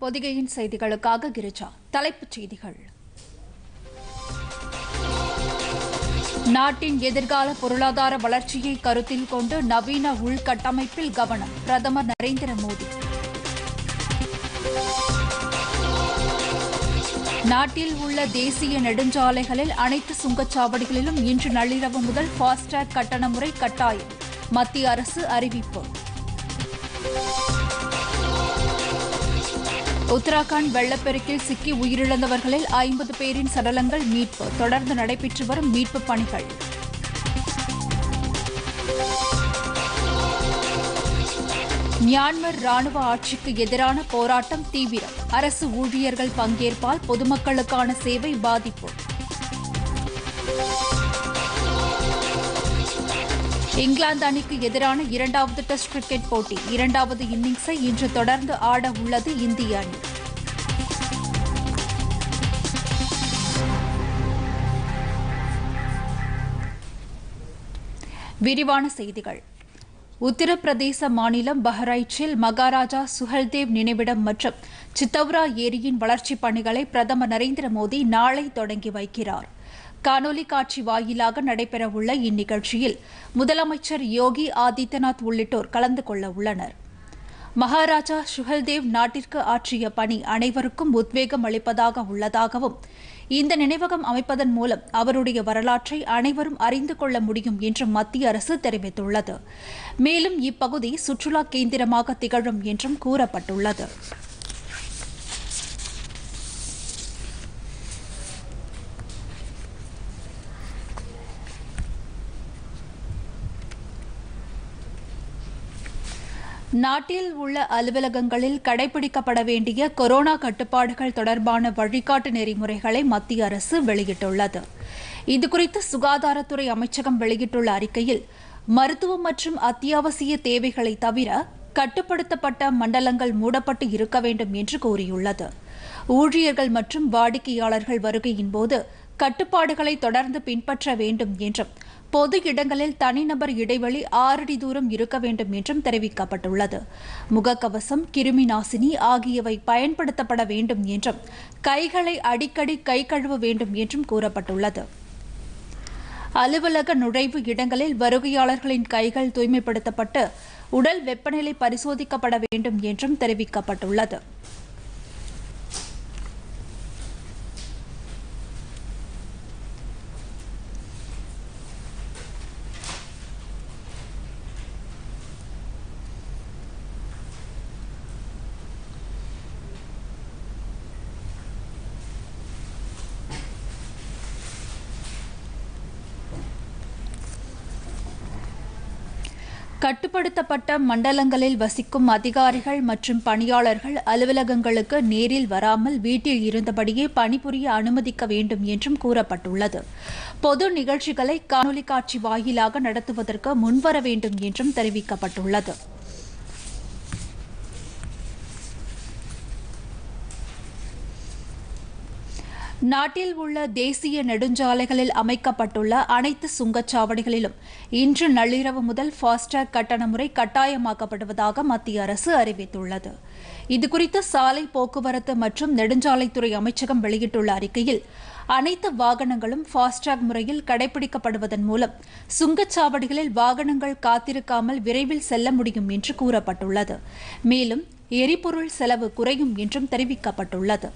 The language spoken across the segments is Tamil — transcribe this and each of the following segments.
பொதிகையின் செய்திகளுக்காக கிரிஜா தலைப்புச் செய்திகள் நாட்டின் எதிர்கால பொருளாதார வளர்ச்சியை கருத்தில் கொண்டு நவீன உள்கட்டமைப்பில் கவனம் பிரதமர் நரேந்திர மோடி நாட்டில் உள்ள தேசிய நெடுஞ்சாலைகளில் அனைத்து சுங்கச்சாவடிகளிலும் இன்று நள்ளிரவு முதல் ஃபாஸ்டேக் கட்டண முறை கட்டாயம் மத்திய அரசு அறிவிப்பு உத்தராகண்ட் வெள்ளப்பெருக்கில் சிக்கி உயிரிழந்தவர்களில் ஐம்பது பேரின் சடலங்கள் மீட்பு தொடர்ந்து நடைபெற்று வரும் மீட்புப் பணிகள் மியான்மர் ராணுவ ஆட்சிக்கு எதிரான போராட்டம் தீவிரம் அரசு ஊழியர்கள் பங்கேற்பால் பொதுமக்களுக்கான சேவை பாதிப்பு இங்கிலாந்து அணிக்கு எதிரான இரண்டாவது டெஸ்ட் கிரிக்கெட் போட்டி இரண்டாவது இன்னிங்ஸை இன்று தொடர்ந்து ஆட உள்ளது இந்திய அணி விரிவான செய்திகள் உத்தரப்பிரதேச மாநிலம் பஹ்ரைச்சில் மகாராஜா சுஹல்தேவ் நினைவிடம் மற்றும் சித்தௌரா ஏரியின் வளர்ச்சிப் பணிகளை பிரதமர் நரேந்திர மோடி நாளை தொடங்கி வைக்கிறார் காணொலி காட்சி வாயிலாக நடைபெறவுள்ள இந்நிகழ்ச்சியில் முதலமைச்சர் யோகி ஆதித்யநாத் உள்ளிட்டோர் கலந்து கொள்ள உள்ளனர் மகாராஜா சுஹல்தேவ் நாட்டிற்கு ஆற்றிய பணி அனைவருக்கும் உத்வேகம் அளிப்பதாக உள்ளதாகவும் இந்த நினைவகம் அமைப்பதன் மூலம் அவருடைய வரலாற்றை அனைவரும் அறிந்து கொள்ள முடியும் என்று மத்திய அரசு தெரிவித்துள்ளது மேலும் இப்பகுதி சுற்றுலா கேந்திரமாக திகழும் என்றும் கூறப்பட்டுள்ளது நாட்டில் உள்ள அலுவலகங்களில் கடைபிடிக்கப்பட வேண்டிய கொரோனா கட்டுப்பாடுகள் தொடர்பான வழிகாட்டு நெறிமுறைகளை மத்திய அரசு வெளியிட்டுள்ளது இதுகுறித்து சுகாதாரத்துறை அமைச்சகம் வெளியிட்டுள்ள அறிக்கையில் மருத்துவம் மற்றும் அத்தியாவசிய தேவைகளை தவிர கட்டுப்படுத்தப்பட்ட மண்டலங்கள் மூடப்பட்டு இருக்க வேண்டும் என்று கூறியுள்ளது ஊழியர்கள் மற்றும் வாடிக்கையாளர்கள் வருகையின் போது கட்டுப்பாடுகளை தொடர்ந்து பின்பற்ற வேண்டும் என்றும் பொது இடங்களில் தனிநபர் இடைவெளி ஆறடி தூரம் இருக்க வேண்டும் என்றும் தெரிவிக்கப்பட்டுள்ளது முகக்கவசம் கிருமி நாசினி ஆகியவை பயன்படுத்தப்பட வேண்டும் என்றும் கைகளை அடிக்கடி கை கழுவ வேண்டும் என்றும் கூறப்பட்டுள்ளது அலுவலக நுழைவு இடங்களில் வருகையாளர்களின் கைகள் தூய்மைப்படுத்தப்பட்டு உடல் வெப்பநிலை பரிசோதிக்கப்பட வேண்டும் என்றும் தெரிவிக்கப்பட்டுள்ளது கட்டுப்படுத்தப்பட்ட மண்டலங்களில் வசிக்கும் அதிகாரிகள் மற்றும் பணியாளர்கள் அலுவலகங்களுக்கு நேரில் வராமல் வீட்டில் இருந்தபடியே பணிபுரிய அனுமதிக்க வேண்டும் என்றும் கூறப்பட்டுள்ளது பொது நிகழ்ச்சிகளை காணொலி காட்சி வாயிலாக நடத்துவதற்கு முன்வர வேண்டும் என்றும் தெரிவிக்கப்பட்டுள்ளது நாட்டில் உள்ள தேசிய நெடுஞ்சாலைகளில் அமைக்கப்பட்டுள்ள அனைத்து சுங்கச்சாவடிகளிலும் இன்று நள்ளிரவு முதல் ஃபாஸ்டேக் கட்டண முறை கட்டாயமாக்கப்படுவதாக மத்திய அரசு அறிவித்துள்ளது இதுகுறித்து சாலை போக்குவரத்து மற்றும் நெடுஞ்சாலைத்துறை அமைச்சகம் வெளியிட்டுள்ள அறிக்கையில் அனைத்து வாகனங்களும் ஃபாஸ்டேக் முறையில் கடைபிடிக்கப்படுவதன் மூலம் சுங்கச்சாவடிகளில் வாகனங்கள் காத்திருக்காமல் விரைவில் செல்ல முடியும் என்று கூறப்பட்டுள்ளது மேலும் எரிபொருள் செலவு குறையும் என்றும் தெரிவிக்கப்பட்டுள்ளது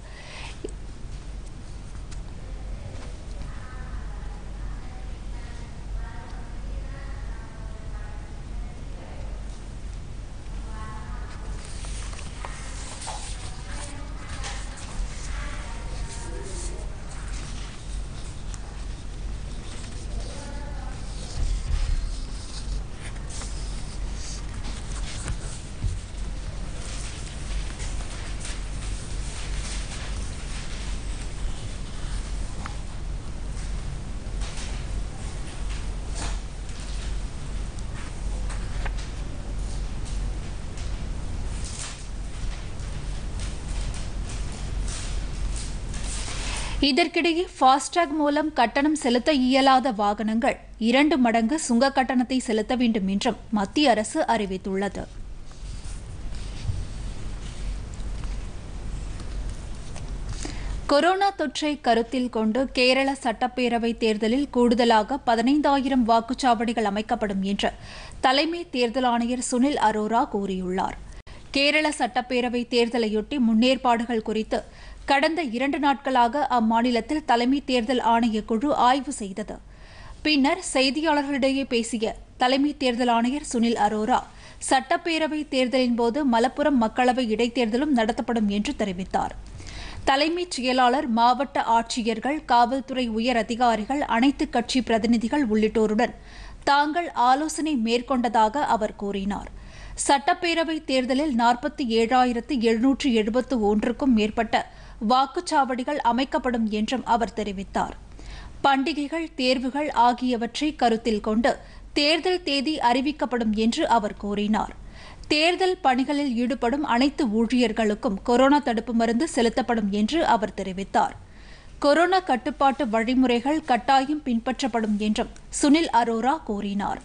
இதற்கிடையே ஃபாஸ்டேக் மூலம் கட்டணம் செலுத்த இயலாத வாகனங்கள் இரண்டு மடங்கு சுங்க கட்டணத்தை செலுத்த வேண்டும் என்றும் மத்திய அரசு அறிவித்துள்ளது கொரோனா தொற்றை கருத்தில் கொண்டு கேரள சட்டப்பேரவை தேர்தலில் கூடுதலாக பதினைந்தாயிரம் வாக்குச்சாவடிகள் அமைக்கப்படும் என்று தலைமை தேர்தல் ஆணையர் சுனில் அரோரா கூறியுள்ளார் கேரள சட்டப்பேரவை தேர்தலையொட்டி முன்னேற்பாடுகள் குறித்து கடந்த இரண்டு நாட்களாக அம்மாநிலத்தில் தலைமை தேர்தல் ஆணையக் குழு ஆய்வு செய்தது பின்னர் செய்தியாளர்களிடையே பேசிய தலைமை தேர்தல் ஆணையர் சுனில் அரோரா சட்டப்பேரவை தேர்தலின் போது மலப்புரம் மக்களவை இடைத்தேர்தலும் நடத்தப்படும் என்று தெரிவித்தார் தலைமைச் செயலாளர் மாவட்ட ஆட்சியர்கள் காவல்துறை உயர் அதிகாரிகள் அனைத்து கட்சி பிரதிநிதிகள் உள்ளிட்டோருடன் தாங்கள் ஆலோசனை மேற்கொண்டதாக அவர் கூறினார் சட்டப்பேரவை தேர்தலில் நாற்பத்தி ஏழாயிரத்து எழுநூற்று எழுபத்து ஒன்றுக்கும் மேற்பட்ட வாக்குச்சாவடிகள் அமைக்கப்படும் என்றும் அவர் தெரிவித்தார் பண்டிகைகள் தேர்வுகள் ஆகியவற்றை கருத்தில் கொண்டு தேர்தல் தேதி அறிவிக்கப்படும் என்று அவர் கூறினார் தேர்தல் பணிகளில் ஈடுபடும் அனைத்து ஊழியர்களுக்கும் கொரோனா தடுப்பு மருந்து செலுத்தப்படும் என்று அவர் தெரிவித்தார் கொரோனா கட்டுப்பாட்டு வழிமுறைகள் கட்டாயம் பின்பற்றப்படும் என்றும் சுனில் அரோரா கூறினார்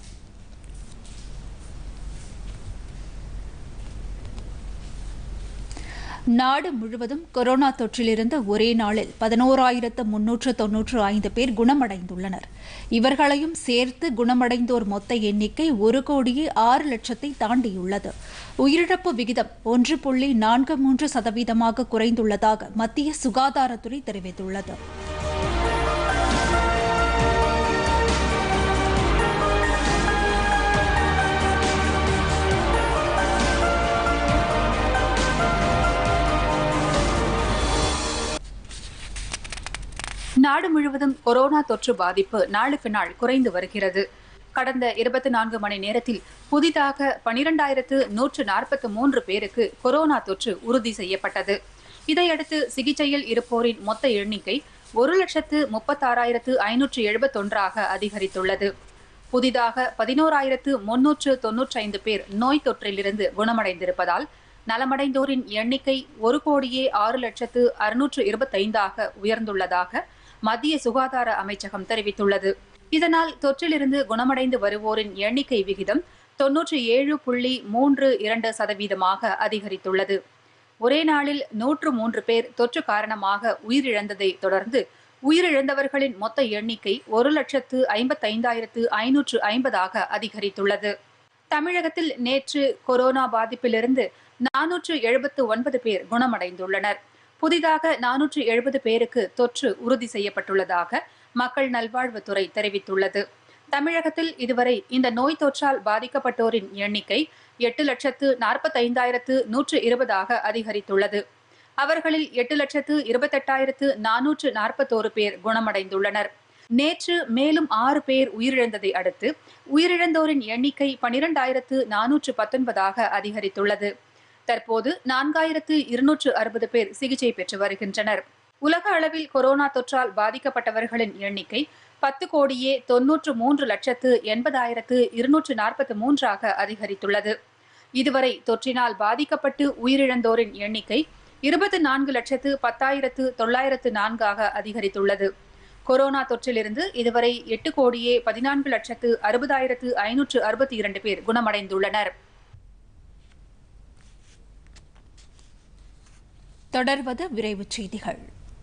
நாடு முழுவதும் கொரோனா தொற்றிலிருந்து ஒரே நாளில் பதினோராயிரத்து முன்னூற்று தொன்னூற்று ஐந்து பேர் குணமடைந்துள்ளனர் இவர்களையும் சேர்த்து குணமடைந்தோர் மொத்த எண்ணிக்கை ஒரு கோடியே ஆறு லட்சத்தை தாண்டியுள்ளது உயிரிழப்பு விகிதம் ஒன்று புள்ளி நான்கு மூன்று சதவீதமாக குறைந்துள்ளதாக மத்திய சுகாதாரத்துறை தெரிவித்துள்ளது நாடு முழுவதும் கொரோனா தொற்று பாதிப்பு நாளுக்கு நாள் குறைந்து வருகிறது கடந்த இருபத்தி நான்கு மணி நேரத்தில் புதிதாக பனிரெண்டாயிரத்து நூற்று நாற்பத்தி மூன்று பேருக்கு கொரோனா தொற்று உறுதி செய்யப்பட்டது இதையடுத்து சிகிச்சையில் இருப்போரின் மொத்த எண்ணிக்கை ஒரு லட்சத்து முப்பத்தாறாயிரத்து ஐநூற்று எழுபத்தொன்றாக அதிகரித்துள்ளது புதிதாக பதினோராயிரத்து முன்னூற்று தொன்னூற்றைந்து பேர் நோய் தொற்றிலிருந்து குணமடைந்திருப்பதால் நலமடைந்தோரின் எண்ணிக்கை ஒரு கோடியே ஆறு லட்சத்து அறுநூற்று இருபத்தைந்தாக உயர்ந்துள்ளதாக மத்திய சுகாதார அமைச்சகம் தெரிவித்துள்ளது இதனால் தொற்றிலிருந்து குணமடைந்து வருவோரின் எண்ணிக்கை விகிதம் தொன்னூற்றி ஏழு புள்ளி மூன்று இரண்டு சதவீதமாக அதிகரித்துள்ளது ஒரே நாளில் நூற்று மூன்று பேர் தொற்று காரணமாக உயிரிழந்ததை தொடர்ந்து உயிரிழந்தவர்களின் மொத்த எண்ணிக்கை ஒரு லட்சத்து ஐம்பத்தைந்தாயிரத்து ஐநூற்று ஐம்பதாக அதிகரித்துள்ளது தமிழகத்தில் நேற்று கொரோனா பாதிப்பிலிருந்து நானூற்று எழுபத்து ஒன்பது பேர் குணமடைந்துள்ளனர் புதிதாக நானூற்று எழுபது பேருக்கு தொற்று உறுதி செய்யப்பட்டுள்ளதாக மக்கள் நல்வாழ்வுத்துறை தெரிவித்துள்ளது தமிழகத்தில் இதுவரை இந்த நோய் தொற்றால் பாதிக்கப்பட்டோரின் எண்ணிக்கை எட்டு லட்சத்து நாற்பத்தைந்தாயிரத்து நூற்று இருபதாக அதிகரித்துள்ளது அவர்களில் எட்டு லட்சத்து இருபத்தெட்டாயிரத்து நானூற்று நாற்பத்தோரு பேர் குணமடைந்துள்ளனர் நேற்று மேலும் ஆறு பேர் உயிரிழந்ததை அடுத்து உயிரிழந்தோரின் எண்ணிக்கை பனிரெண்டாயிரத்து நானூற்று பத்தொன்பதாக அதிகரித்துள்ளது தற்போது நான்காயிரத்து இருநூற்று அறுபது பேர் சிகிச்சை பெற்று வருகின்றனர் உலக அளவில் கொரோனா தொற்றால் பாதிக்கப்பட்டவர்களின் எண்ணிக்கை பத்து கோடியே தொன்னூற்று மூன்று லட்சத்து எண்பதாயிரத்து இருநூற்று நாற்பத்தி மூன்றாக அதிகரித்துள்ளது இதுவரை தொற்றினால் பாதிக்கப்பட்டு உயிரிழந்தோரின் எண்ணிக்கை இருபத்தி நான்கு லட்சத்து பத்தாயிரத்து தொள்ளாயிரத்து நான்காக அதிகரித்துள்ளது கொரோனா தொற்றிலிருந்து இதுவரை எட்டு கோடியே பதினான்கு லட்சத்து அறுபதாயிரத்து ஐநூற்று அறுபத்தி இரண்டு பேர் குணமடைந்துள்ளனர் தொடர்வது விரைவுச் செய்திகள்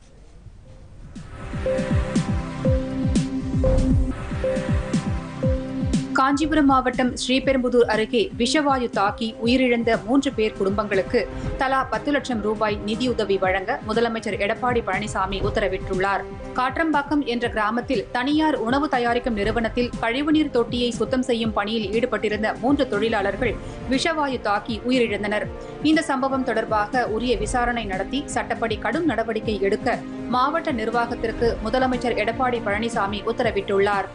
காஞ்சிபுரம் மாவட்டம் ஸ்ரீபெரும்புதூர் அருகே விஷவாயு தாக்கி உயிரிழந்த மூன்று பேர் குடும்பங்களுக்கு தலா பத்து லட்சம் ரூபாய் நிதியுதவி வழங்க முதலமைச்சர் எடப்பாடி பழனிசாமி உத்தரவிட்டுள்ளார் காற்றம்பாக்கம் என்ற கிராமத்தில் தனியார் உணவு தயாரிக்கும் நிறுவனத்தில் கழிவுநீர் தொட்டியை சுத்தம் செய்யும் பணியில் ஈடுபட்டிருந்த மூன்று தொழிலாளர்கள் விஷவாயு தாக்கி உயிரிழந்தனர் இந்த சம்பவம் தொடர்பாக உரிய விசாரணை நடத்தி சட்டப்படி கடும் நடவடிக்கை எடுக்க மாவட்ட நிர்வாகத்திற்கு முதலமைச்சர் எடப்பாடி பழனிசாமி உத்தரவிட்டுள்ளார்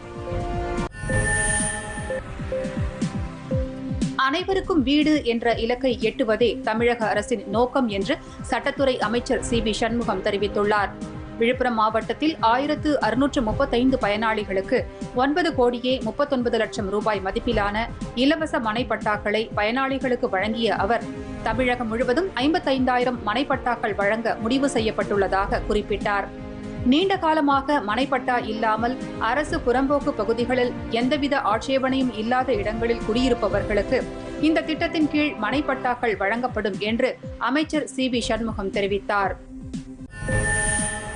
அனைவருக்கும் வீடு என்ற இலக்கை எட்டுவதே தமிழக அரசின் நோக்கம் என்று சட்டத்துறை அமைச்சர் சி வி சண்முகம் தெரிவித்துள்ளார் விழுப்புரம் மாவட்டத்தில் ஆயிரத்து அறுநூற்று முப்பத்தைந்து பயனாளிகளுக்கு ஒன்பது கோடியே முப்பத்தொன்பது லட்சம் ரூபாய் மதிப்பிலான இலவச மனைப்பட்டாக்களை பயனாளிகளுக்கு வழங்கிய அவர் தமிழகம் முழுவதும் ஐம்பத்தைந்தாயிரம் மனைப்பட்டாக்கள் வழங்க முடிவு செய்யப்பட்டுள்ளதாக குறிப்பிட்டார் நீண்ட காலமாக மனைப்பட்டா இல்லாமல் அரசு புறம்போக்கு பகுதிகளில் எந்தவித ஆட்சேபனையும் இல்லாத இடங்களில் குடியிருப்பவர்களுக்கு இந்த திட்டத்தின் கீழ் மனைப்பட்டாக்கள் வழங்கப்படும் என்று அமைச்சர் சி வி சண்முகம் தெரிவித்தார்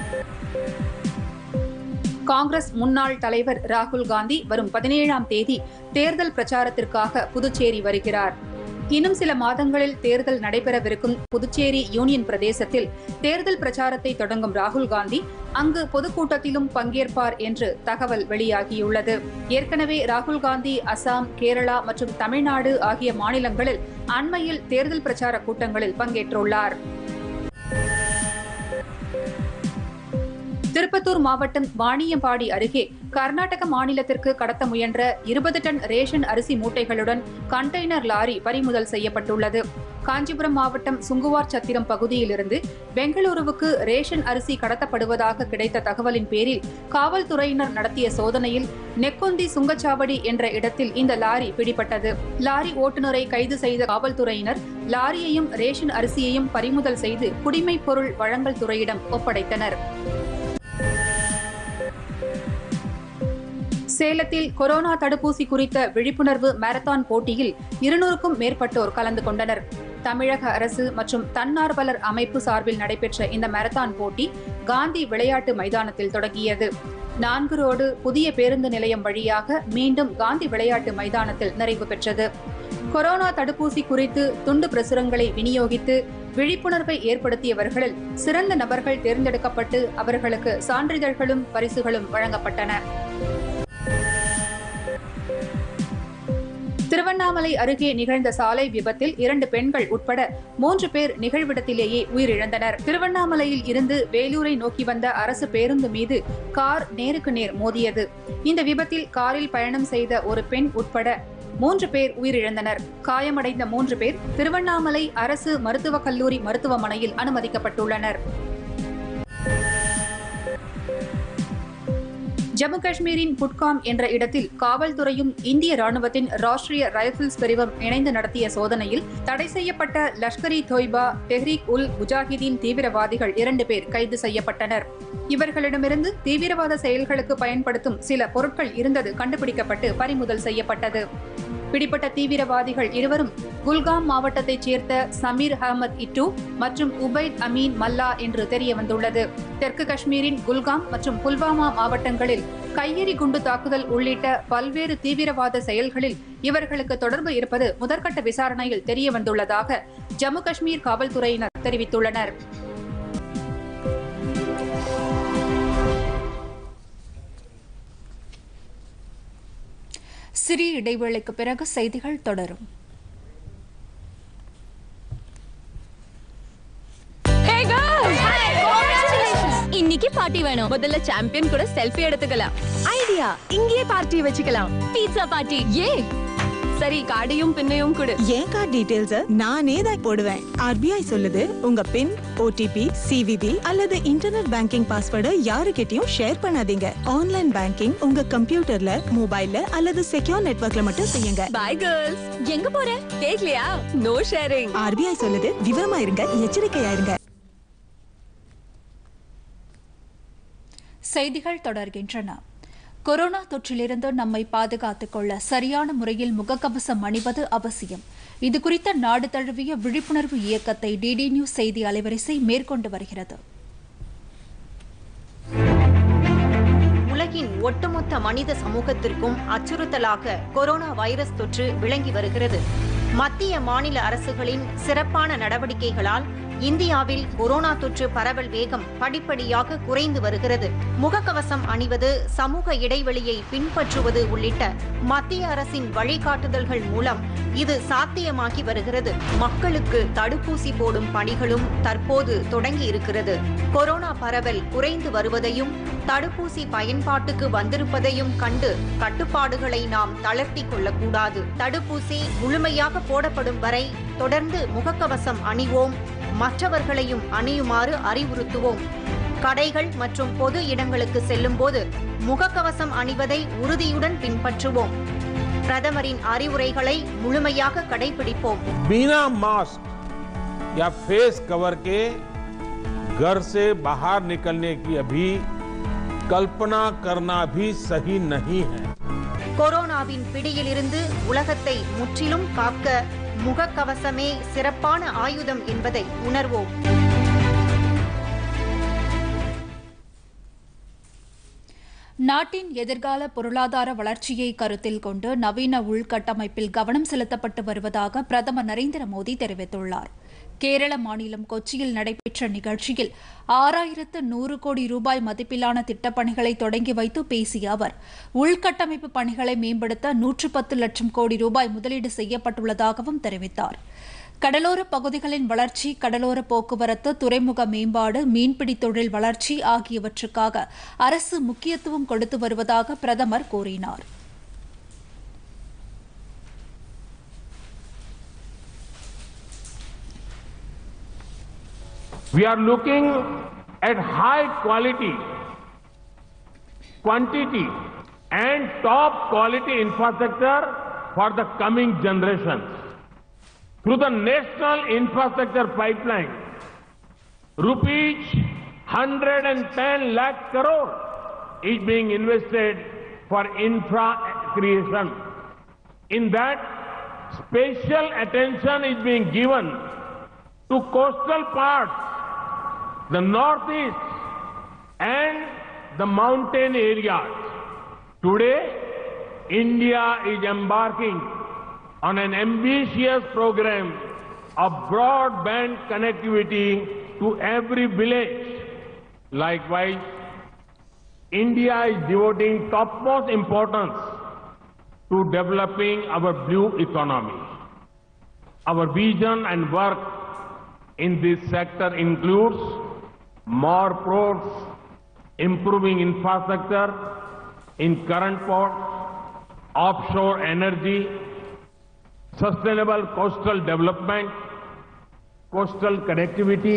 காங்கிரஸ் முன்னாள் தலைவர் ராகுல் காந்தி வரும் பதினேழாம் தேதி தேர்தல் பிரச்சாரத்திற்காக புதுச்சேரி வருகிறார் இன்னும் சில மாதங்களில் தேர்தல் நடைபெறவிருக்கும் புதுச்சேரி யூனியன் பிரதேசத்தில் தேர்தல் பிரச்சாரத்தை தொடங்கும் ராகுல் காந்தி அங்கு பொதுக்கூட்டத்திலும் பங்கேற்பார் என்று தகவல் வெளியாகியுள்ளது ஏற்கனவே ராகுல் காந்தி அசாம் கேரளா மற்றும் தமிழ்நாடு ஆகிய மாநிலங்களில் அண்மையில் தேர்தல் பிரச்சார கூட்டங்களில் பங்கேற்றுள்ளார் திருப்பத்தூர் மாவட்டம் வாணியம்பாடி அருகே கர்நாடக மாநிலத்திற்கு கடத்த முயன்ற இருபது டன் ரேஷன் அரிசி மூட்டைகளுடன் கண்டெய்னர் லாரி பறிமுதல் செய்யப்பட்டுள்ளது காஞ்சிபுரம் மாவட்டம் சுங்குவார் சத்திரம் பகுதியிலிருந்து பெங்களூருவுக்கு ரேஷன் அரிசி கடத்தப்படுவதாக கிடைத்த தகவலின் பேரில் காவல்துறையினர் நடத்திய சோதனையில் நெக்கொந்தி சுங்கச்சாவடி என்ற இடத்தில் இந்த லாரி பிடிபட்டது லாரி ஓட்டுநரை கைது செய்த காவல்துறையினர் லாரியையும் ரேஷன் அரிசியையும் பறிமுதல் செய்து குடிமைப் பொருள் வழங்கல் துறையிடம் ஒப்படைத்தனர் சேலத்தில் கொரோனா தடுப்பூசி குறித்த விழிப்புணர்வு மாரத்தான் போட்டியில் இருநூறுக்கும் மேற்பட்டோர் கலந்து கொண்டனர் தமிழக அரசு மற்றும் தன்னார்வலர் அமைப்பு சார்பில் நடைபெற்ற இந்த மாரத்தான் போட்டி காந்தி விளையாட்டு மைதானத்தில் தொடங்கியது நான்கு ரோடு புதிய பேருந்து நிலையம் வழியாக மீண்டும் காந்தி விளையாட்டு மைதானத்தில் நிறைவு பெற்றது கொரோனா தடுப்பூசி குறித்து துண்டு பிரசுரங்களை விநியோகித்து விழிப்புணர்வை ஏற்படுத்தியவர்களில் சிறந்த நபர்கள் தேர்ந்தெடுக்கப்பட்டு அவர்களுக்கு சான்றிதழ்களும் பரிசுகளும் வழங்கப்பட்டன திருவண்ணாமலை அருகே நிகழ்ந்த சாலை விபத்தில் இரண்டு பெண்கள் உட்பட மூன்று பேர் நிகழ்விடத்திலேயே உயிரிழந்தனர் திருவண்ணாமலையில் இருந்து வேலூரை நோக்கி வந்த அரசு பேருந்து மீது கார் நேருக்கு நேர் மோதியது இந்த விபத்தில் காரில் பயணம் செய்த ஒரு பெண் உட்பட மூன்று பேர் உயிரிழந்தனர் காயமடைந்த மூன்று பேர் திருவண்ணாமலை அரசு மருத்துவக் கல்லூரி மருத்துவமனையில் அனுமதிக்கப்பட்டுள்ளனர் ஜம்மு காஷ்மீரின் புட்காம் என்ற இடத்தில் காவல்துறையும் இந்திய ராணுவத்தின் ராஷ்டிரிய ரைபிள்ஸ் பிரிவும் இணைந்து நடத்திய சோதனையில் தடை செய்யப்பட்ட லஷ்கர் இ தொய்பா தெஹ்ரீக் உல் முஜாஹிதீன் தீவிரவாதிகள் இரண்டு பேர் கைது செய்யப்பட்டனர் இவர்களிடமிருந்து தீவிரவாத செயல்களுக்கு பயன்படுத்தும் சில பொருட்கள் இருந்தது கண்டுபிடிக்கப்பட்டு பறிமுதல் செய்யப்பட்டது பிடிப்பட்ட தீவிரவாதிகள் இருவரும் குல்காம் மாவட்டத்தைச் சேர்ந்த சமீர் அகமது இட்டு மற்றும் உபைத் அமீன் மல்லா என்று தெரிய வந்துள்ளது தெற்கு காஷ்மீரின் குல்காம் மற்றும் புல்வாமா மாவட்டங்களில் கையெறி குண்டு தாக்குதல் உள்ளிட்ட பல்வேறு தீவிரவாத செயல்களில் இவர்களுக்கு தொடர்பு இருப்பது முதற்கட்ட விசாரணையில் தெரிய வந்துள்ளதாக ஜம்மு காஷ்மீர் காவல்துறையினர் தெரிவித்துள்ளனர் சிறிய இடைவேளைக்கு பிறகு செய்திகள் தொடரும் இன்னைக்கு பார்ட்டி வேணும் முதல்ல சாம்பியன் கூட செல்ஃபி எடுத்துக்கலாம் ஐடியா இங்கேயே பார்ட்டி வச்சுக்கலாம் பீட்சா பார்ட்டி ஏ சரி கார்டையும் பின்னையும் கொடு என் கார்டு டீடைல்ஸ் நானே தான் போடுவேன் ஆர்பிஐ சொல்லுது உங்க பின் ஓடிபி சிவிபி அல்லது இன்டர்நெட் பேங்கிங் பாஸ்வேர்டை யாருக்கிட்டயும் ஷேர் பண்ணாதீங்க ஆன்லைன் பேங்கிங் உங்க கம்ப்யூட்டர்ல மொபைல்ல அல்லது செக்யூர் நெட்வொர்க்ல மட்டும் செய்யுங்க பாய் கேர்ள்ஸ் எங்க போற கேக்கலையா நோ ஷேரிங் ஆர்பிஐ சொல்லுது விவரமா இருங்க எச்சரிக்கையா இருங்க செய்திகள் தொடர்கின்றன கொரோனா தொற்றிலிருந்து நம்மை பாதுகாத்துக் கொள்ள சரியான முறையில் முகக்கவசம் அணிவது அவசியம் இதுகுறித்த நாடு தழுவிய விழிப்புணர்வு இயக்கத்தை டிடி நியூஸ் செய்தி அலைவரிசை மேற்கொண்டு வருகிறது உலகின் ஒட்டுமொத்த மனித சமூகத்திற்கும் அச்சுறுத்தலாக கொரோனா வைரஸ் தொற்று விளங்கி வருகிறது மத்திய மாநில அரசுகளின் சிறப்பான நடவடிக்கைகளால் இந்தியாவில் கொரோனா தொற்று பரவல் வேகம் படிப்படியாக குறைந்து வருகிறது முகக்கவசம் அணிவது சமூக இடைவெளியை பின்பற்றுவது உள்ளிட்ட மத்திய அரசின் வழிகாட்டுதல்கள் மூலம் இது சாத்தியமாகி வருகிறது மக்களுக்கு தடுப்பூசி போடும் பணிகளும் தற்போது தொடங்கி இருக்கிறது கொரோனா பரவல் குறைந்து வருவதையும் தடுப்பூசி பயன்பாட்டுக்கு வந்திருப்பதையும் கண்டு கட்டுப்பாடுகளை நாம் தளர்த்தி கொள்ளக்கூடாது தடுப்பூசி முழுமையாக போடப்படும் வரை தொடர்ந்து முகக்கவசம் அணிவோம் மற்றவர்களையும் அணியுமாறு அறிவுறுத்துவோம் கடைகள் மற்றும் பொது இடங்களுக்கு செல்லும்போது முகக்கவசம் அணிவதை உறுதியுடன் பின்பற்றுவோம் பிரதமரின் அறிவுரைகளை முழுமையாக கடைபிடிப்போம் बिना मास्क या फेस कवर के घर से बाहर निकलने की अभी कल्पना करना भी सही नहीं है கொரோனாவின் பிடியிலிருந்து உலகத்தை முற்றிலும் காக்க முகக்கவசமே சிறப்பான ஆயுதம் என்பதை உணர்வோம் நாட்டின் எதிர்கால பொருளாதார வளர்ச்சியை கருத்தில் கொண்டு நவீன உள்கட்டமைப்பில் கவனம் செலுத்தப்பட்டு வருவதாக பிரதமர் நரேந்திர மோடி தெரிவித்துள்ளார் கேரள மாநிலம் கொச்சியில் நடைபெற்ற நிகழ்ச்சியில் ஆறாயிரத்து நூறு கோடி ரூபாய் மதிப்பிலான திட்டப்பணிகளை தொடங்கி வைத்து பேசிய அவர் உள்கட்டமைப்பு பணிகளை மேம்படுத்த நூற்று பத்து லட்சம் கோடி ரூபாய் முதலீடு செய்யப்பட்டுள்ளதாகவும் தெரிவித்தார் கடலோர பகுதிகளின் வளர்ச்சி கடலோர போக்குவரத்து துறைமுக மேம்பாடு மீன்பிடி தொழில் வளர்ச்சி ஆகியவற்றுக்காக அரசு முக்கியத்துவம் கொடுத்து வருவதாக பிரதமர் கூறினார் We are looking at high quality, quantity, and top quality infrastructure for the coming generations. Through the National Infrastructure Pipeline, rupees 110 lakh crore is being invested for infra creation. In that, special attention is being given to coastal parts, the northeast, and the mountain areas. Today, India is embarking on an ambitious program of broadband connectivity to every village. Likewise, India is devoting topmost importance to developing our blue economy. Our vision and work in this sector includes more ports, improving infrastructure in current ports, offshore energy, sustainable coastal development, coastal connectivity,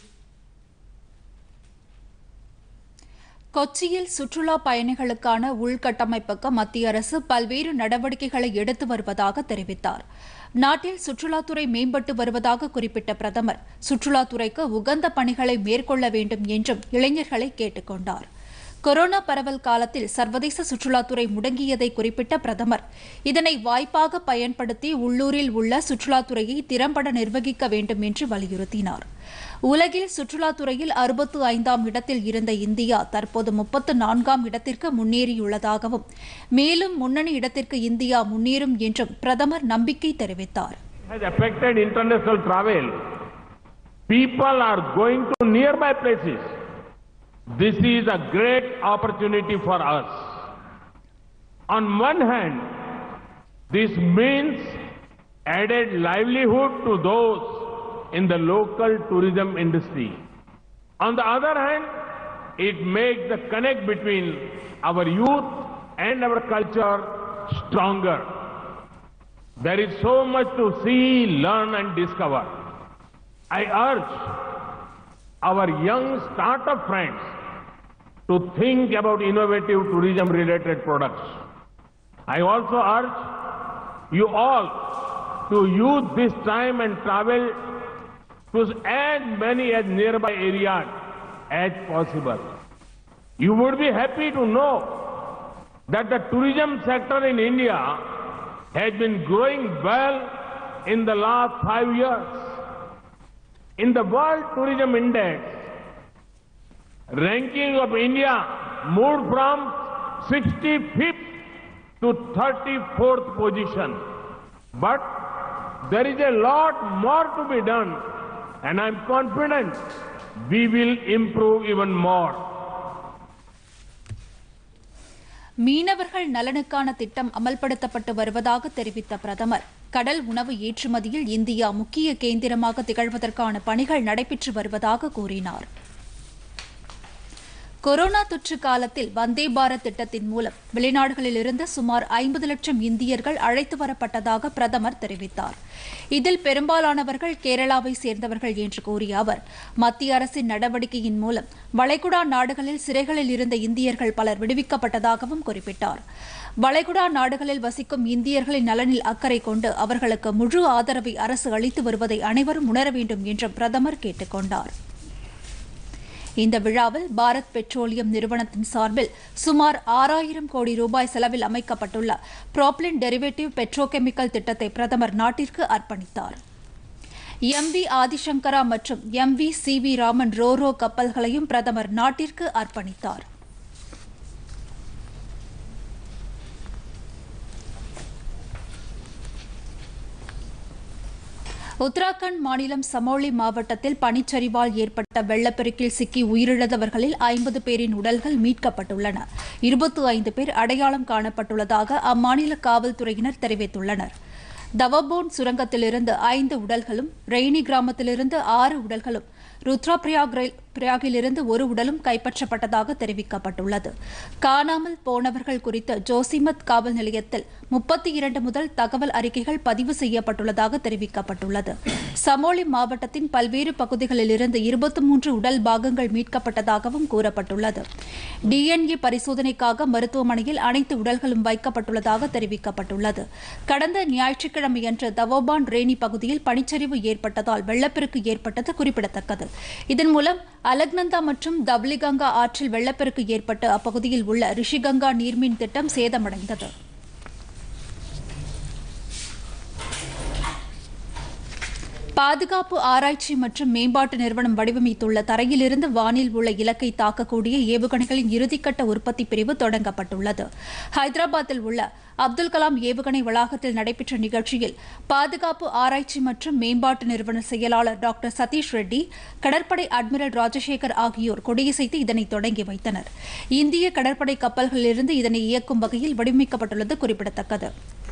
கொச்சியில் சுற்றுலா பயணிகளுக்கான உள்கட்டமைப்புக்கு மத்திய அரசு பல்வேறு நடவடிக்கைகளை எடுத்து வருவதாக தெரிவித்தார் நாட்டில் சுற்றுலாத்துறை மேம்பட்டு வருவதாக குறிப்பிட்ட பிரதமர் சுற்றுலாத்துறைக்கு உகந்த பணிகளை மேற்கொள்ள வேண்டும் என்றும் இளைஞர்களை கேட்டுக் கொண்டார் கொரோனா பரவல் காலத்தில் சர்வதேச சுற்றுலாத்துறை முடங்கியதை குறிப்பிட்ட பிரதமர் இதனை வாய்ப்பாக பயன்படுத்தி உள்ளூரில் உள்ள சுற்றுலாத்துறையை திறம்பட நிர்வகிக்க வேண்டும் என்று வலியுறுத்தினார் உலகில் சுற்றுலாத்துறையில் அறுபத்து ஐந்தாம் இடத்தில் இருந்த இந்தியா தற்போது முப்பத்து நான்காம் இடத்திற்கு முன்னேறியுள்ளதாகவும் மேலும் முன்னணி இடத்திற்கு இந்தியா முன்னேறும் என்றும் பிரதமர் நம்பிக்கை தெரிவித்தார் has affected international travel. People are going to nearby places. This is a great opportunity for us. On one hand, this means added livelihood to those in the local tourism industry. On the other hand, it makes the connect between our youth and our culture stronger. There is so much to see, learn, and discover. I urge our young startup friends to think about innovative tourism related products. I also urge you all to use this time and travel to as many as nearby areas as possible. You would be happy to know that the tourism sector in India has been growing well in the last five years. In the World Tourism Index, ranking of India moved from 65th to 34th position. But there is a lot more to be done, and I'm confident we will improve even more. மீனவர்கள் நலனுக்கான திட்டம் அமல்படுத்தப்பட்டு வருவதாக தெரிவித்த பிரதமர் கடல் உணவு ஏற்றுமதியில் இந்தியா முக்கிய கேந்திரமாக திகழ்வதற்கான பணிகள் நடைபெற்று வருவதாக கூறினார் கொரோனா தொற்று காலத்தில் வந்தே பாரத் திட்டத்தின் மூலம் வெளிநாடுகளிலிருந்து சுமார் ஐம்பது லட்சம் இந்தியர்கள் அழைத்து வரப்பட்டதாக பிரதமர் தெரிவித்தார் இதில் பெரும்பாலானவர்கள் கேரளாவை சேர்ந்தவர்கள் என்று கூறிய அவர் மத்திய அரசின் நடவடிக்கையின் மூலம் வளைகுடா நாடுகளில் சிறைகளில் இருந்த இந்தியர்கள் பலர் விடுவிக்கப்பட்டதாகவும் குறிப்பிட்டார் வளைகுடா நாடுகளில் வசிக்கும் இந்தியர்களின் நலனில் அக்கறை கொண்டு அவர்களுக்கு முழு ஆதரவை அரசு அளித்து வருவதை அனைவரும் உணர வேண்டும் என்றும் பிரதமர் கேட்டுக் கொண்டார் இந்த விழாவில் பாரத் பெட்ரோலியம் நிறுவனத்தின் சார்பில் சுமார் ஆறாயிரம் கோடி ரூபாய் செலவில் அமைக்கப்பட்டுள்ள ப்ராப்ளின் டெரிவேட்டிவ் பெட்ரோகெமிக்கல் திட்டத்தை பிரதமர் நாட்டிற்கு அர்ப்பணித்தார் எம் வி ஆதிசங்கரா மற்றும் M V C V Raman ro ro கப்பல்களையும் பிரதமர் நாட்டிற்கு அர்ப்பணித்தார் உத்தராகண்ட் மாநிலம் சமோலி மாவட்டத்தில் பனிச்சரிவால் ஏற்பட்ட வெள்ளப்பெருக்கில் சிக்கி உயிரிழந்தவர்களில் ஐம்பது பேரின் உடல்கள் மீட்கப்பட்டுள்ளன இருபத்தி ஐந்து பேர் அடையாளம் காணப்பட்டுள்ளதாக அம்மாநில காவல்துறையினர் தெரிவித்துள்ளனர் தவபோன் சுரங்கத்திலிருந்து ஐந்து உடல்களும் ரெய்னி கிராமத்திலிருந்து ஆறு உடல்களும் ருத்ராபிரயாக் ரயில் பிரயாகிலிருந்து ஒரு உடலும் கைப்பற்றப்பட்டதாக தெரிவிக்கப்பட்டுள்ளது காணாமல் போனவர்கள் குறித்து ஜோசிமத் காவல் நிலையத்தில் முப்பத்தி இரண்டு முதல் தகவல் அறிக்கைகள் பதிவு செய்யப்பட்டுள்ளதாக தெரிவிக்கப்பட்டுள்ளது சமோலி மாவட்டத்தின் பல்வேறு பகுதிகளிலிருந்து இருபத்தி மூன்று உடல் பாகங்கள் மீட்கப்பட்டதாகவும் கூறப்பட்டுள்ளது டிஎன்ஏ பரிசோதனைக்காக மருத்துவமனையில் அனைத்து உடல்களும் வைக்கப்பட்டுள்ளதாக தெரிவிக்கப்பட்டுள்ளது கடந்த ஞாயிற்றுக்கிழமையன்று தவோபான் ரேனி பகுதியில் பனிச்சரிவு ஏற்பட்டதால் வெள்ளப்பெருக்கு ஏற்பட்டது குறிப்பிடத்தக்கது இதன் மூலம் அலக்நந்தா மற்றும் தப்லிகங்கா ஆற்றில் வெள்ளப்பெருக்கு ஏற்பட்டு அப்பகுதியில் உள்ள ரிஷிகங்கா நீர்மின் திட்டம் சேதமடைந்தது பாதுகாப்பு ஆராய்ச்சி மற்றும் மேம்பாட்டு நிறுவனம் வடிவமைத்துள்ள தரையிலிருந்து வானில் உள்ள இலக்கை தாக்கக்கூடிய ஏவுகணைகளின் இறுதிக்கட்ட உற்பத்தி பிரிவு தொடங்கப்பட்டுள்ளது ஹைதராபாத்தில் உள்ள அப்துல் கலாம் ஏவுகணை வளாகத்தில் நடைபெற்ற நிகழ்ச்சியில் பாதுகாப்பு ஆராய்ச்சி மற்றும் மேம்பாட்டு நிறுவன செயலாளர் டாக்டர் சதீஷ் ரெட்டி கடற்படை அட்மிரல் ராஜசேகர் ஆகியோர் கொடியசைத்து இதனை தொடங்கி வைத்தனர் இந்திய கடற்படை கப்பல்களிலிருந்து இதனை இயக்கும் வகையில் வடிவமைக்கப்பட்டுள்ளது குறிப்பிடத்தக்கது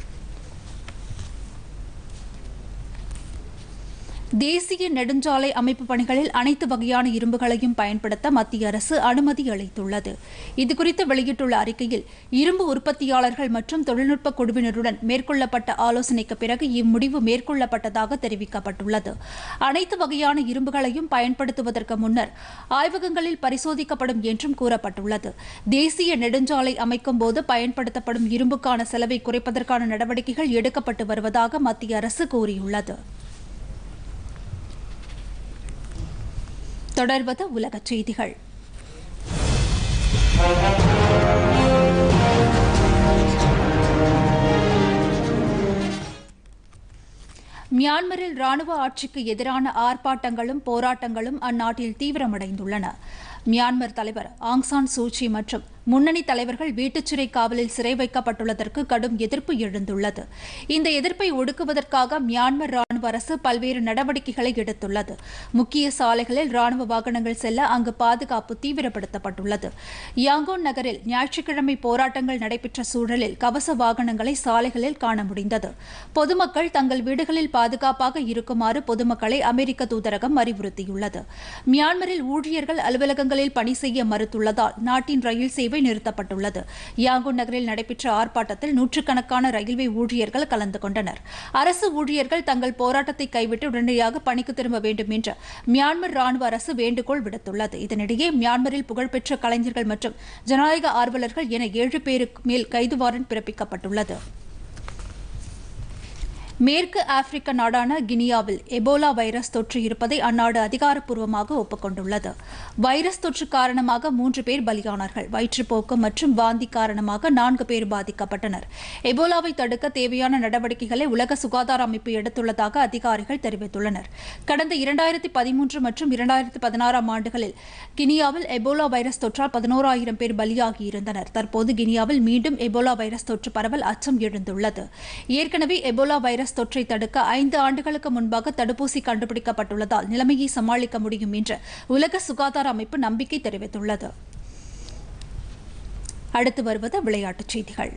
தேசிய நெடுஞ்சாலை அமைப்பு பணிகளில் அனைத்து வகையான இரும்புகளையும் பயன்படுத்த மத்திய அரசு அனுமதி அளித்துள்ளது இதுகுறித்து வெளியிட்டுள்ள அறிக்கையில் இரும்பு உற்பத்தியாளர்கள் மற்றும் தொழில்நுட்ப குழுவினருடன் மேற்கொள்ளப்பட்ட ஆலோசனைக்கு பிறகு இம்முடிவு மேற்கொள்ளப்பட்டதாக தெரிவிக்கப்பட்டுள்ளது அனைத்து வகையான இரும்புகளையும் பயன்படுத்துவதற்கு முன்னர் ஆய்வகங்களில் பரிசோதிக்கப்படும் என்றும் கூறப்பட்டுள்ளது தேசிய நெடுஞ்சாலை அமைக்கும் போது பயன்படுத்தப்படும் இரும்புக்கான செலவை குறைப்பதற்கான நடவடிக்கைகள் எடுக்கப்பட்டு வருவதாக மத்திய அரசு கூறியுள்ளது தொடர்வது உலகச் செய்திகள் மியான்மரில் ராணுவ ஆட்சிக்கு எதிரான ஆர்ப்பாட்டங்களும் போராட்டங்களும் அந்நாட்டில் தீவிரமடைந்துள்ளன மியான்மர் தலைவர் ஆங் சான் சூச்சி மற்றும் முன்னணி தலைவர்கள் வீட்டுச்சிறை காவலில் சிறை வைக்கப்பட்டுள்ளதற்கு கடும் எதிர்ப்பு எழுந்துள்ளது இந்த எதிர்ப்பை ஒடுக்குவதற்காக மியான்மர் ராணுவ அரசு பல்வேறு நடவடிக்கைகளை எடுத்துள்ளது முக்கிய சாலைகளில் ராணுவ வாகனங்கள் செல்ல அங்கு பாதுகாப்பு தீவிரப்படுத்தப்பட்டுள்ளது யாங்கோன் நகரில் ஞாயிற்றுக்கிழமை போராட்டங்கள் நடைபெற்ற சூழலில் கவச வாகனங்களை சாலைகளில் காண முடிந்தது பொதுமக்கள் தங்கள் வீடுகளில் பாதுகாப்பாக இருக்குமாறு பொதுமக்களை அமெரிக்க தூதரகம் அறிவுறுத்தியுள்ளது மியான்மரில் ஊழியர்கள் அலுவலகங்களில் பணி செய்ய மறுத்துள்ளதால் நாட்டின் ரயில் சேவை நிறுத்தப்பட்டுள்ளது யாங்கூன் நகரில் நடைபெற்ற ஆர்ப்பாட்டத்தில் நூற்றுக்கணக்கான ரயில்வே ஊழியர்கள் கலந்து கொண்டனர் அரசு ஊழியர்கள் தங்கள் போராட்டத்தை கைவிட்டு உடனடியாக பணிக்கு திரும்ப வேண்டும் என்று மியான்மர் ராணுவ அரசு வேண்டுகோள் விடுத்துள்ளது இதனிடையே மியான்மரில் புகழ்பெற்ற கலைஞர்கள் மற்றும் ஜனநாயக ஆர்வலர்கள் என ஏழு பேருக்கு மேல் கைது வாரண்ட் பிறப்பிக்கப்பட்டுள்ளது மேற்கு ஆப்பிரிக்க நாடான கினியாவில் எபோலா வைரஸ் தொற்று இருப்பதை அந்நாடு அதிகாரப்பூர்வமாக ஒப்புக்கொண்டுள்ளது வைரஸ் தொற்று காரணமாக மூன்று பேர் பலியானார்கள் வயிற்றுப்போக்கு மற்றும் வாந்தி காரணமாக நான்கு பேர் பாதிக்கப்பட்டனர் எபோலாவை தடுக்க தேவையான நடவடிக்கைகளை உலக சுகாதார அமைப்பு எடுத்துள்ளதாக அதிகாரிகள் தெரிவித்துள்ளனர் கடந்த இரண்டாயிரத்தி பதிமூன்று மற்றும் இரண்டாயிரத்தி பதினாறாம் ஆண்டுகளில் கினியாவில் எபோலா வைரஸ் தொற்றால் பதினோராயிரம் பேர் பலியாகியிருந்தனர் தற்போது கினியாவில் மீண்டும் எபோலா வைரஸ் தொற்று பரவல் அச்சம் எழுந்துள்ளது ஏற்கனவே எபோலா வைரஸ் தொற்றை தடுக்க ஐந்து ஆண்டுகளுக்கு முன்பாக தடுப்பூசி கண்டுபிடிக்கப்பட்டுள்ளதால் நிலைமையை சமாளிக்க முடியும் என்று உலக சுகாதார அமைப்பு நம்பிக்கை தெரிவித்துள்ளது அடுத்து வருவது விளையாட்டுச் செய்திகள்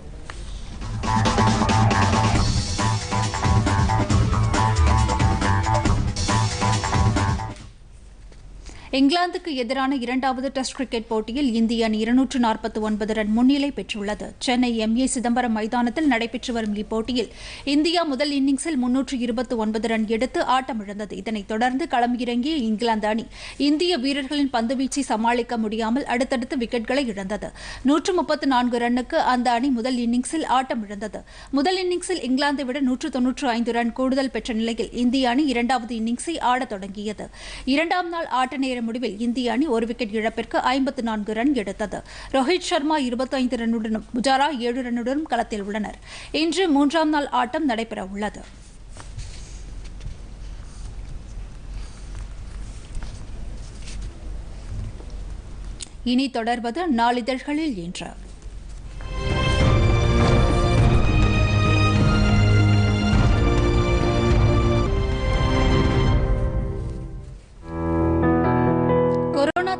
இங்கிலாந்துக்கு எதிரான இரண்டாவது டெஸ்ட் கிரிக்கெட் போட்டியில் இந்திய அணி இருநூற்று நாற்பத்தி ஒன்பது ரன் முன்னிலை பெற்றுள்ளது சென்னை எம் ஏ சிதம்பரம் மைதானத்தில் நடைபெற்று வரும் இப்போட்டியில் இந்தியா முதல் இன்னிங்ஸில் முன்னூற்று இருபத்தி ஒன்பது ரன் எடுத்து ஆட்டமிழந்தது இதனைத் தொடர்ந்து களமிறங்கிய இங்கிலாந்து அணி இந்திய வீரர்களின் பந்துவீச்சை சமாளிக்க முடியாமல் அடுத்தடுத்து விக்கெட்களை இழந்தது நூற்று முப்பத்து நான்கு ரன்னுக்கு அந்த அணி முதல் இன்னிங்ஸில் ஆட்டமிழந்தது முதல் இன்னிங்ஸில் இங்கிலாந்தை விட நூற்று தொன்னூற்று ஐந்து ரன் கூடுதல் பெற்ற நிலையில் இந்திய அணி இரண்டாவது இன்னிங்ஸை ஆடத் தொடங்கியது இரண்டாம் நாள் ஆட்ட நேர முடிவில் இந்திய அணி ஒரு விக்கெட் இழப்பிற்கு ஐம்பத்து நான்கு ரன் எடுத்தது ரோஹித் சர்மா இருபத்தைந்து ரன்னுடனும் புஜாரா ஏழு ரன்னுடனும் களத்தில் உள்ளனர் இன்று மூன்றாம் நாள் ஆட்டம் நடைபெற உள்ளது இனி தொடர்வது நாளிதழ்களில் இன்று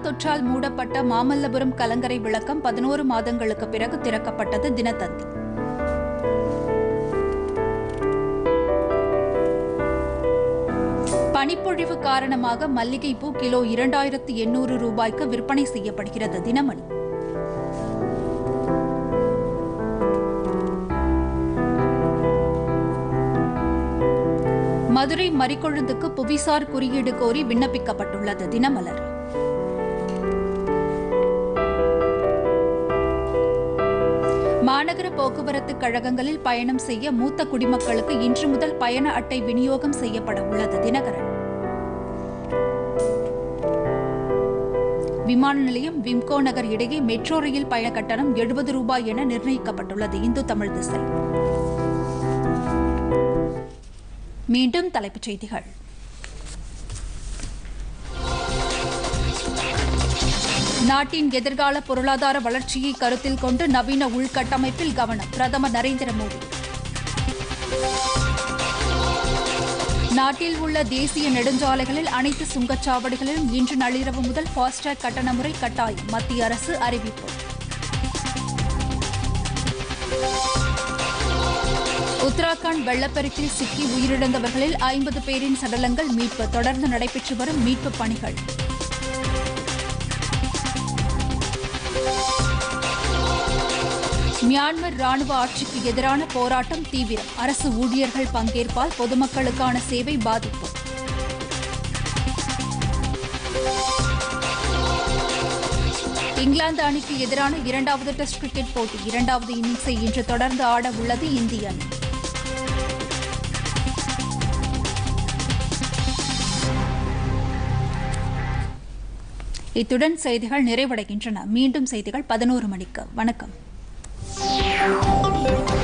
தொற்றால் மூடப்பட்ட மாமல்லபுரம் கலங்கரை விளக்கம் பதினோரு மாதங்களுக்கு பிறகு திறக்கப்பட்டது தினத்தந்தி பனிப்பொழிவு காரணமாக மல்லிகைப்பூ கிலோ இரண்டாயிரத்து எண்ணூறு ரூபாய்க்கு விற்பனை செய்யப்படுகிறது தினமணி மதுரை மறிக்கொழுந்துக்கு புவிசார் குறியீடு கோரி விண்ணப்பிக்கப்பட்டுள்ளது தினமலர் மாநகர போக்குவரத்து கழகங்களில் பயணம் செய்ய மூத்த குடிமக்களுக்கு இன்று முதல் பயண அட்டை விநியோகம் செய்யப்பட உள்ளது தினகரன் விமான நிலையம் விம்கோ நகர் இடையே மெட்ரோ ரயில் பயண கட்டணம் எழுபது ரூபாய் என நிர்ணயிக்கப்பட்டுள்ளது இந்து தமிழ் திசை மீண்டும் தலைப்புச் செய்திகள் நாட்டின் எதிர்கால பொருளாதார வளர்ச்சியை கருத்தில் கொண்டு நவீன உள்கட்டமைப்பில் கவனம் பிரதமர் நரேந்திர மோடி நாட்டில் உள்ள தேசிய நெடுஞ்சாலைகளில் அனைத்து சுங்கச்சாவடிகளிலும் இன்று நள்ளிரவு முதல் ஃபாஸ்டேக் கட்டண முறை கட்டாயம் மத்திய அரசு அறிவிப்பு உத்தராகண்ட் வெள்ளப்பெருக்கில் சிக்கி உயிரிழந்தவர்களில் ஐம்பது பேரின் சடலங்கள் மீட்பு தொடர்ந்து நடைபெற்று வரும் மீட்புப் பணிகள் மியான்மர் ராணுவ ஆட்சிக்கு எதிரான போராட்டம் தீவிரம் அரசு ஊழியர்கள் பங்கேற்பால் பொதுமக்களுக்கான சேவை பாதிப்பு இங்கிலாந்து அணிக்கு எதிரான இரண்டாவது டெஸ்ட் கிரிக்கெட் போட்டி இரண்டாவது இன்னிங்ஸை இன்று தொடர்ந்து ஆட உள்ளது இந்திய அணி இத்துடன் செய்திகள் நிறைவடைகின்றன மீண்டும் செய்திகள் பதினோரு மணிக்கு வணக்கம்